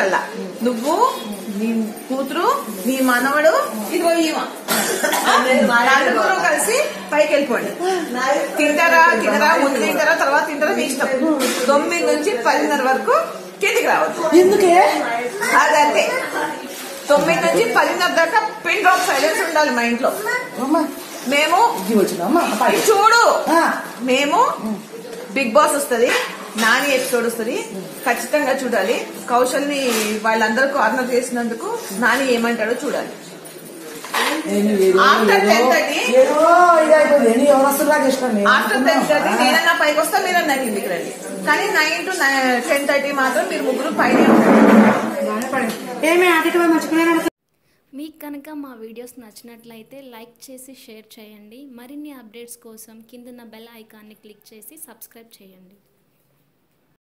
కల్లా నువ్వు నీ కూతురు నీ మనవడు ఇదిగో ఈమ నలుగురు కలిసి పైకి వెళ్ళిపోండి తింటారా తినరా ముందు తింటారా తర్వాత తింటారా మీ ఇష్టం తొమ్మిది నుంచి పదిన్నర వరకు కిందికి రావద్దు ఎందుకే అదంతే తొమ్మిది నుంచి పదిన్నర దాకా పిన్ డ్రాప్ సైలెన్స్ ఉండాలి మా ఇంట్లో అమ్మ మేము ఇది వచ్చినమ్మా ఇది చూడు ఆ. మేము బిగ్ బాస్ వస్తది నాని ఎపిసోడ్ వస్తది ఖచ్చితంగా చూడాలి కౌశల్ని వాళ్ళందరూ కార్నర్ చేసినందుకు నాని ఏమంటాడో చూడాలి నేను ఏదో After ఏదో 10:30 ఏదో ఇది అయిపోయింది నేను ఎవరు వస్తున్నా ఇష్టం ఆఫ్టర్ టెన్ థర్టీ నేనన్నా పైకి వస్తా మీరన్నా కిందికి రండి కానీ నైన్ టు టెన్ థర్టీ మాత్రం మీరు ముగ్గురు పైన ఏమే అటు మర్చిపోయినా మీకు కనుక మా వీడియోస్ నచ్చినట్లయితే లైక్ చేసి షేర్ చేయండి మరిన్ని అప్డేట్స్ కోసం కిందన్న బెల్ ఐకాన్ని క్లిక్ చేసి సబ్స్క్రైబ్ చేయండి